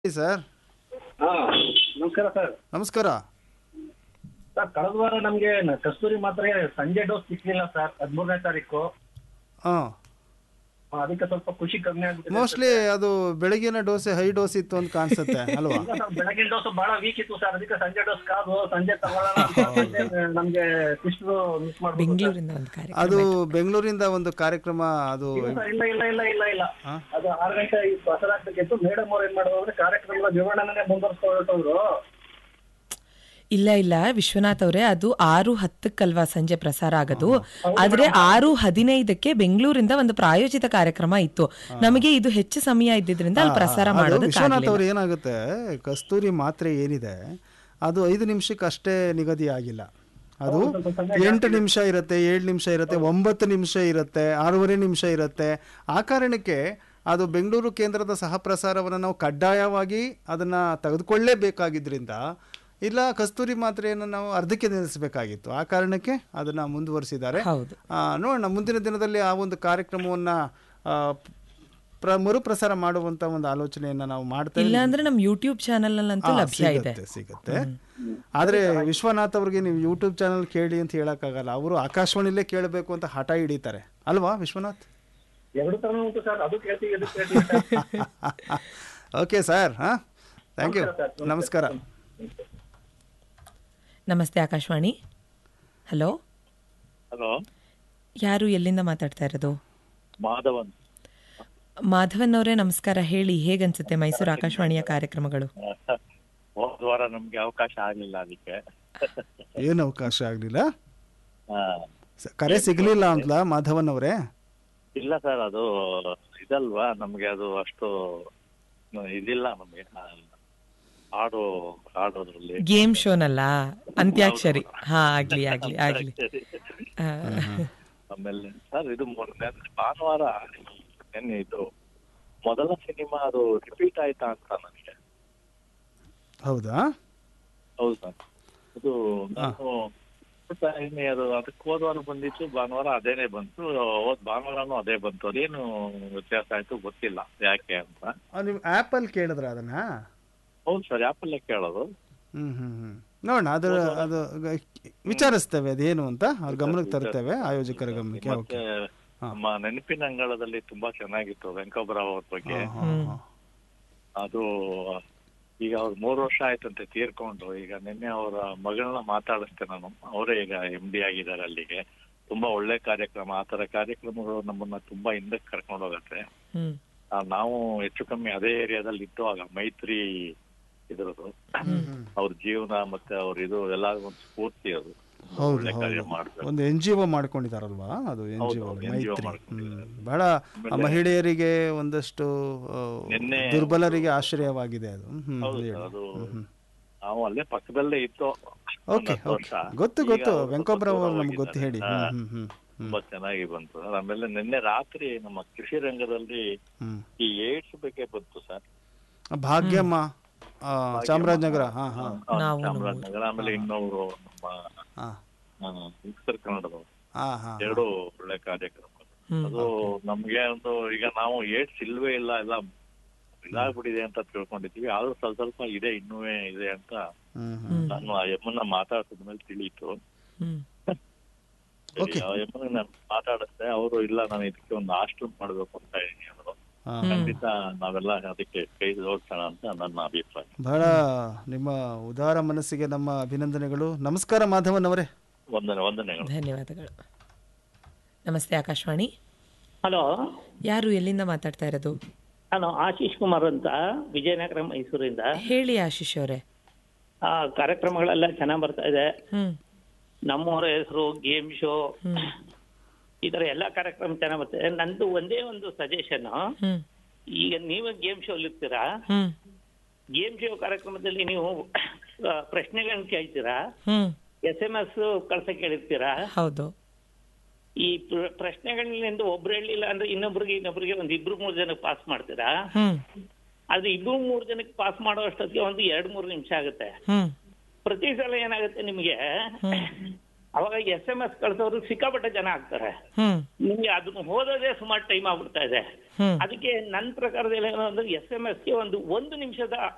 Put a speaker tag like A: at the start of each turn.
A: Sir
B: ಹಾ ನಮಸ್ಕಾರ sir
A: ನಮಸ್ಕಾರ
B: ಸರ್ ಕಳೆದ ವಾರ ನಮ್ಗೆ ನ- ಕಸ್ತೂರಿ ಮಾತ್ರೆ ಸಂಜೆ ಡೋಸ್ ಸಿಕ್ಲಿಲ್ಲ ಸರ್ ಹದಿಮೂರನೇ ತಾರೀಕು
A: ಹಾಂ
B: ಆ, ಅದಕ್ಕೆ ಸ್ವಲ್ಪ ಖುಷಿ ಕಮ್ಮಿ ಆಗ್ಬಿಟ್ಟಿದೆ
A: ಮೋಸ್ಟ್ಲಿ ಅದು ಬೆಳಗಿನ ಡೋಸೆ ಹೈ ಡೋಸ್ ಇತ್ತು ಅಂತ ಕಾಣಿಸುತ್ತೆ ಅಲ್ವಾ
B: ಇಲ್ಲ ಸರ್ ಬೆಳಗಿನ ಡೋಸ್ ಬಹಳ ವೀಕ್ ಇತ್ತು ಸರ್ ಅದಕ್ಕೆ ಸಂಜೆ ಡೋಸ್ ಕಾದು ಸಂಜೆ ತಗೊಳ್ಳೋಣ ಅಂತ ಸಂಜೆ ನಮ್ಗೆ ಸಿಸ್ಟರ್ ಮಿಸ್ ಮಾಡ್ಬೋದು
C: ಬೆಂಗಳೂರಿಂದ ಒಂದು ಕಾರ್ಯಕ್ರಮ
A: ಅದು ಬೆಂಗಳೂರಿಂದ ಒಂದು ಕಾರ್ಯಕ್ರಮ ಅದು
B: ಇಲ್ಲ ಸರ್, ಇಲ್ಲ ಇಲ್ಲ ಇಲ್ಲ ಇಲ್ಲ ಇಲ್ಲ ಅದು ಆರು ಗಂಟೆ ಬಸರಾಗ್ಬೇಕಿತ್ತು ಮೇಡಮ್ ಅವ್ರು ಏನ್ ಮಾಡೋದು ಅಂದ್ರೆ ಕಾರ್ಯಕ್ರಮದ ವಿವರಣೆನೇ ಮುಂದುವರ್ಸ್ಕೊಳ್ತವ್ರು
C: ಇಲ್ಲ ಇಲ್ಲ ವಿಶ್ವನಾಥ್ ಅವರೇ ಅದು ಆರು ಹತ್ತಕ್ಕಲ್ವಾ ಸಂಜೆ ಪ್ರಸಾರ ಆಗೋದು ಆದ್ರೆ ಆರು ಹದಿನೈದಕ್ಕೆ ಬೆಂಗಳೂರಿಂದ ಒಂದು ಪ್ರಾಯೋಜಿತ ಕಾರ್ಯಕ್ರಮ ಇತ್ತು ನಮಗೆ ಇದು ಹೆಚ್ಚು ಸಮಯ ಇದ್ದಿದ್ರಿಂದ ಅಲ್ಲಿ ಪ್ರಸಾರ
A: ಅದು ವಿಶ್ವನಾಥ್
C: ಮಾಡೋದಕ್ಕಾಗಲಿಲ್ಲ
A: ಅವ್ರು ಏನಾಗುತ್ತೆ ಕಸ್ತೂರಿ ಮಾತ್ರೆ ಏನಿದೆ ಅದು ಐದು ನಿಮಿಷಕ್ಕೆ ಅಷ್ಟೇ ನಿಗದಿ ಆಗಿಲ್ಲ ಅದು ಎಂಟು ನಿಮಿಷ ಇರುತ್ತೆ ಏಳು ನಿಮಿಷ ಇರುತ್ತೆ ಒಂಬತ್ತು ನಿಮಿಷ ಇರುತ್ತೆ ಆರೂವರೆ ನಿಮಿಷ ಇರುತ್ತೆ ಆ ಕಾರಣಕ್ಕೆ ಅದು ಬೆಂಗಳೂರು ಕೇಂದ್ರದ ಸಹ ಪ್ರಸಾರವನ್ನು ನಾವು ಕಡ್ಡಾಯವಾಗಿ ಅದನ್ನು ತೆಗೆದುಕೊಳ್ಳೇಬೇಕಾಗಿದ್ದರಿಂದ ಇಲ್ಲ ಕಸ್ತೂರಿ ಮಾತ್ರೆಯನ್ನು ನಾವು ಅರ್ಧಕ್ಕೆ ನಿಲ್ಲಿಸಬೇಕಾಗಿತ್ತು ಆ ಕಾರಣಕ್ಕೆ ಅದನ್ನು ಮುಂದುವರಿಸಿದ್ದಾರೆ
C: ಹೌದು
A: ಆ, ನೋಡೋಣ ಮುಂದಿನ ದಿನದಲ್ಲಿ ಆ ಒಂದು ಕಾರ್ಯಕ್ರಮವನ್ನು ಪ್ರ ಮರುಪ್ರಸಾರ ಮಾಡುವಂತ ಒಂದು ಆಲೋಚನೆಯನ್ನ ನಾವು ಮಾಡ್ತೇವೆ
C: ಇಲ್ಲ ಅಂದ್ರೆ ನಮ್ ಯೂಟ್ಯೂಬ್ ಚಾನೆಲ್ ನಲ್ಲಂತೂ
A: ಆ,
C: ಲಭ್ಯ ಇದೆ
A: ಸಿಗುತ್ತೆ ಸಿಗುತ್ತೆ ಆದ್ರೆ ವಿಶ್ವನಾಥ್ ಅವ್ರಿಗೆ ನೀವು ಯೂಟ್ಯೂಬ್ ಚಾನಲ್ ಕೇಳಿ ಅಂತ ಹೇಳಕ್ಕಾಗಲ್ಲ ಅವರು ಆಕಾಶವಾಣಿಲೇ ಕೇಳಬೇಕು ಅಂತ ಹಠ ಹಿಡಿತಾರೆ ಅಲ್ವಾ ವಿಶ್ವನಾಥ್
B: ಎರಡು ತರ ಉಂಟು ಸರ್ ಅದು ಕೇಳ್ತೀವಿ ಇದು ಕೇಳ್ತೀವಿ ಸರ್.
A: ಓಕೆ ಸರ್ ಹಾ ಥ್ಯಾಂಕ್ ಯು ನಮಸ್ಕಾರ
C: ನಮಸ್ತೆ ಆಕಾಶವಾಣಿ ಹಲೋ
D: ಹಲೋ
C: ಯಾರು ಎಲ್ಲಿಂದ ಮಾತಾಡ್ತಾ ಇರೋದು
D: ಮಾಧವನ್
C: ಮಾಧವನ್ ಅವರೇ ನಮಸ್ಕಾರ ಹೇಳಿ ಹೇಗನ್ಸುತ್ತೆ ಮೈಸೂರು ಆಕಾಶವಾಣಿಯ ಕಾರ್ಯಕ್ರಮಗಳು
D: ಹೋದ ವಾರ ನಮ್ಗೆ ಅವಕಾಶ ಆಗ್ಲಿಲ್ಲ ಅದಕ್ಕೆ
A: ಏನು ಅವಕಾಶ ಆಗ್ಲಿಲ್ಲ
D: ಆ,
A: ಸ- ಕರೆ ಸಿಗ್ಲಿಲ್ಲ ಅಂತಲ್ಲ ಮಾಧವನ್ ಅವರೇ
D: ಇಲ್ಲ ಸರ್ ಅದು ಇದಲ್ವಾ ನಮ್ಗೆ ಅದು ಅಷ್ಟು ಇದಿಲ್ಲ ನಮ್ಗೆ ಆ, ಹಾಡು ಹಾಡೋದ್ರಲ್ಲಿ
C: ಗೇಮ್ ಶೋನಲ್ಲ ಅಂತ್ಯಾಕ್ಷರಿ ಹಾ ಆಗ್ಲಿ ಆಗ್ಲಿ ಆಗ್ಲಿ ಆ,
D: ಆಮೇಲೆ ಸರ್ ಇದು ಮೊನ್ನೆ ಭಾನುವಾರ ನೆನ್ನೆ ಇದು ಮೊದಲ ಸಿನಿಮಾ ಅದು ರಿಪೀಟ್ ಆಯ್ತಾ ಅಂತ ನನಗೆ
A: ಹೌದಾ
D: ಹೌದು ಸರ್ ಅದು ನಾನು ನೋಡ್ತಾ ಇದೀನಿ ಅದು ಅದಕ್ಕೆ ಹೋದ ವಾರ ಬಂದಿತ್ತು ಭಾನುವಾರ ಅದೇನೆ ಬಂತು ಹೋದ್ ಭಾನುವಾರನೂ ಅದೇ ಬಂತು ಅದೇನು ವ್ಯತ್ಯಾಸ ಆಯ್ತು ಗೊತ್ತಿಲ್ಲ ಯಾಕೆ ಅಂತ
A: ಆ, ನೀವು ಆ್ಯಪಲ್ಲಿ ಕೇಳಿದ್ರ ಅದನ್ನ
D: ಹೌದು ಸರ್ ಆ್ಯಪಲ್ಲೇ ಕೇಳೋದು
A: ಹ್ಮ್ ಹ್ಮ್ ಹ್ಮ್ ನೋಡೋಣ ಅದು ಅದು ಗ- ವಿಚಾರಿಸ್ತೇವೆ ಅದೇನು ಅಂತ ಅವ್ರ ಗಮನಕ್ಕೆ ತರ್ತೇವೆ ಆಯೋಜಕರ ಗಮನಕ್ಕೆ
D: ಮತ್ತೆ ನಮ್ಮ ನೆನಪಿನ ಅಂಗಳದಲ್ಲಿ ತುಂಬಾ ಚೆನ್ನಾಗಿತ್ತು ವೆಂಕಟರಾವ್ ಅವ್ರ ಬಗ್ಗೆ ಅದು ಈಗ ಅವ್ರು ಮೂರು ವರ್ಷ ಆಯ್ತಂತೆ ತೀರ್ಕೊಂಡು ಈಗ ನಿನ್ನೆ ಅವರ ಮಗಳನ್ನ ಮಾತಾಡಿಸ್ತೆ ನಾನು ಅವರೇ ಈಗ ಎಂ ಡಿ ಆಗಿದ್ದಾರೆ ಅಲ್ಲಿಗೆ ತುಂಬಾ ಒಳ್ಳೆ ಕಾರ್ಯಕ್ರಮ ಆ ತರ ಕಾರ್ಯಕ್ರಮಗಳು ನಮ್ಮನ್ನ ತುಂಬಾ ಹಿಂದಕ್ಕೆ ಕರ್ಕೊಂಡು ಹೋಗತ್ತೆ
C: ಹ್ಮ್
D: ಆ, ನಾವು ಹೆಚ್ಚು ಕಮ್ಮಿ ಅದೇ ಏರಿಯಾದಲ್ಲಿ ಇತ್ತು ಆಗ ಮೈತ್ರಿ ಇದ್ರದ್ದು ಅವ್ರ ಜೀವನ ಮತ್ತೆ ಅವ್ರ ಇದು ಎಲ್ಲ ಒಂದು ಸ್ಫೂರ್ತಿ ಅದು
A: ಹೌದು
D: ಒಳ್ಳೆ ಕಾರ್ಯ
A: ಹೌದು
D: ಮಾಡ್ತಾರೆ
A: ಒಂದು ಎನ್ ಜಿ ಒ ಮಾಡ್ಕೊಂಡಿದಾರಲ್ವಾ ಅದು ಎನ್ ಜಿ ಒ
D: ಹೌದು, NGO
A: ಮೈತ್ರಿ
D: ಮಾಡ್ಕೊಂಡಿದ್ದಾರೆ.
A: ಹ್ಮ್. ಬಹಳ ಆ ಮಹಿಳೆಯರಿಗೆ ಒಂದಷ್ಟು ಆ,
D: ನಿನ್ನೆ
A: ದುರ್ಬಲರಿಗೆ ಆಶ್ರಯವಾಗಿದೆ ಅದು ಹ್ಮ್
D: ಹೌದು
A: ಹೇಳಿ.
D: ಸರ್, ಅದು
A: ಹ್ಮ್.
D: ನಾವು ಅಲ್ಲೇ ಪಕ್ಕದಲ್ಲೇ ಇತ್ತು
A: ಓಕೆ
D: ಒಂದ್ ಹತ್ತು
A: ಓಕೆ
D: ವರ್ಷ.
A: ಗೊತ್ತು
D: ಈಗ
A: ಗೊತ್ತು
D: ಅವ್ರು
A: ವೆಂಕೋಬ್ರಾವ್
D: ಸ್ವಲ್ಪ
A: ಅವ್ರು
D: ದೂರ
A: ನಮ್ಗೆ ಗೊತ್ತು ಹೇಳಿ
D: ಹೋಗಿದ್ದಾರೆ.
A: ಹ್ಮ್ ಹ್ಮ್ ಹ್ಮ್ ಹ್ಮ್
D: ತುಂಬಾ ಚೆನ್ನಾಗಿ ಬಂತು ಆಮೇಲೆ ನಿನ್ನೆ ರಾತ್ರಿ ನಮ್ಮ ಕೃಷಿ ರಂಗದಲ್ಲಿ
A: ಹ್ಮ್
D: ಈ ಏಡ್ಸ್ ಬಗ್ಗೆ ಬಂತು ಸರ್
A: ಭಾಗ್ಯಮ್ಮ ಆ, ಚಾಮರಾಜನಗರ ಹಾ ಹಾ
C: ನಾವು
D: ಚಾಮರಾಜನಗರ ಆಮೇಲೆ ಇನ್ನೊಬ್ರು ನಮ್ಮ
A: ಹಾ
D: ಆ, ಉತ್ತರ ಕನ್ನಡದವರು
A: ಹಾ ಹಾ
D: ಎರಡು ಒಳ್ಳೆ ಕಾರ್ಯಕ್ರಮ
C: ಹ್ಮ್.
D: ಅದು ನಮ್ಗೆ ಒಂದು ಈಗ ನಾವು ಏಡ್ಸ್ ಇಲ್ವೇ ಇಲ್ಲ ಎಲ್ಲ ಇದಾಗ್ಬಿಟ್ಟಿದೆ ಅಂತ ತಿಳ್ಕೊಂಡಿದ್ವಿ ಆದ್ರೂ ಸ್ವಲ್ಪ ಸ್ವಲ್ಪ ಇದೆ ಇನ್ನೂ ಇದೆ ಅಂತ
A: ಹ್ಮ್ ಹ್ಮ್
D: ನಾನು ಆ ಯಮ್ಮನ್ನ ಮಾತಾಡ್ಸಿದ ಮೇಲೆ ತಿಳಿಯಿತು
C: ಹ್ಮ್
A: Okay.
D: ಆ ಯಮ್ಮನ್ನ ನಾನು ಮಾತಾಡಿಸ್ದೆ ಅವರು ಇಲ್ಲ ನಾನು ಇದಕ್ಕೆ ಒಂದು ಹಾಸ್ಟೆಲ್ ಮಾಡ್ಬೇಕು ಅಂತ ಇದೀನಿ ಅಂದ್ರು
A: ಹಾ
D: ಖಂಡಿತ ನಾವೆಲ್ಲ ಅದಕ್ಕೆ ಕೈ ಜೋಡ್ಸೋಣ ಅಂತ ನನ್ನ ಅಭಿಪ್ರಾಯ
A: ಬಹಳ ನಿಮ್ಮ ಉದಾರ ಮನಸ್ಸಿಗೆ ನಮ್ಮ ಅಭಿನಂದನೆಗಳು ನಮಸ್ಕಾರ ಮಾಧವನ್ ಅವರೇ
D: ವಂದನೆ ವಂದನೆಗಳು
C: ಧನ್ಯವಾದಗಳು ನಮಸ್ತೆ ಆಕಾಶವಾಣಿ
E: ಹಲೋ
C: ಯಾರು ಎಲ್ಲಿಂದ ಮಾತಾಡ್ತಾ ಇರೋದು
E: ನಾನು ಆಶೀಶ್ ಕುಮಾರ್ ಅಂತ ವಿಜಯನಗರ ಮೈಸೂರಿಂದ
C: ಹೇಳಿ ಆಶೀಶ್ ಅವರೇ
E: ಆ ಕಾರ್ಯಕ್ರಮಗಳೆಲ್ಲ ಚೆನ್ನಾಗಿ ಬರ್ತಾ ಇದೆ
C: ಹ್ಮ್
E: ನಮ್ಮವರ ಹೆಸರು ಗೇಮ್ ಶೋ ಈ ತರ ಎಲ್ಲ ಕಾರ್ಯಕ್ರಮ ಚೆನ್ನಾಗಿ ಬರ್ತದೆ ನಂದು ಒಂದೇ ಒಂದು ಸಜೆಷನ್
C: ಹ್ಮ್
E: ಈಗ ನೀವು ಗೇಮ್ ಶೋ ಇರ್ತೀರಾ
C: ಹ್ಮ್
E: ಗೇಮ್ ಶೋ ಕಾರ್ಯಕ್ರಮದಲ್ಲಿ ನೀವು ಆ, ಪ್ರಶ್ನೆಗಳನ್ನ ಕೇಳ್ತೀರಾ
C: ಹ್ಮ್
E: ಎಸ್ ಎಂ ಎಸ್ ಕಳ್ಸಕ್ ಹೇಳಿರ್ತೀರಾ
C: ಹೌದು
E: ಈ ಪ್ರ- ಪ್ರಶ್ನೆಗಳಿಂದ ಒಬ್ರು ಹೇಳಿಲ್ಲ ಅಂದ್ರೆ ಇನ್ನೊಬ್ರಿಗೆ ಇನ್ನೊಬ್ರಿಗೆ ಒಂದ್ ಇಬ್ರು ಮೂರು ಜನಕ್ಕೆ ಪಾಸ್ ಮಾಡ್ತೀರಾ
C: ಹ್ಮ್
E: ಆದ್ರೆ ಇಬ್ರು ಮೂರು ಜನಕ್ಕೆ ಪಾಸ್ ಮಾಡೋ ಅಷ್ಟೊತ್ತಿಗೆ ಒಂದು ಎರಡ್ ಮೂರು ನಿಮಿಷ ಆಗುತ್ತೆ
C: ಹ್ಮ್
E: ಪ್ರತಿ ಸಲ ಏನಾಗುತ್ತೆ ನಿಮಗೆ ಅವಾಗ ಎಸ್ ಎಂ ಎಸ್ ಕಳ್ಸೋರು ಸಿಕ್ಕಾಪಟ್ಟೆ ಜನ ಆಗ್ತಾರೆ
C: ಹ್ಮ್
E: ನಿಮ್ಗೆ ಅದನ್ನ ಓದೋದೇ ಸುಮಾರು ಟೈಮ್ ಆಗ್ಬಿಡ್ತಾ ಇದೆ
C: ಹ್ಮ್
E: ಅದಕ್ಕೆ ನನ್ನ ಪ್ರಕಾರದಲ್ಲಿ ಏನು ಅಂದ್ರೆ ಎಸ್ ಎಂ ಎಸ್ಗೆ ಒಂದು ಒಂದು ನಿಮಿಷದ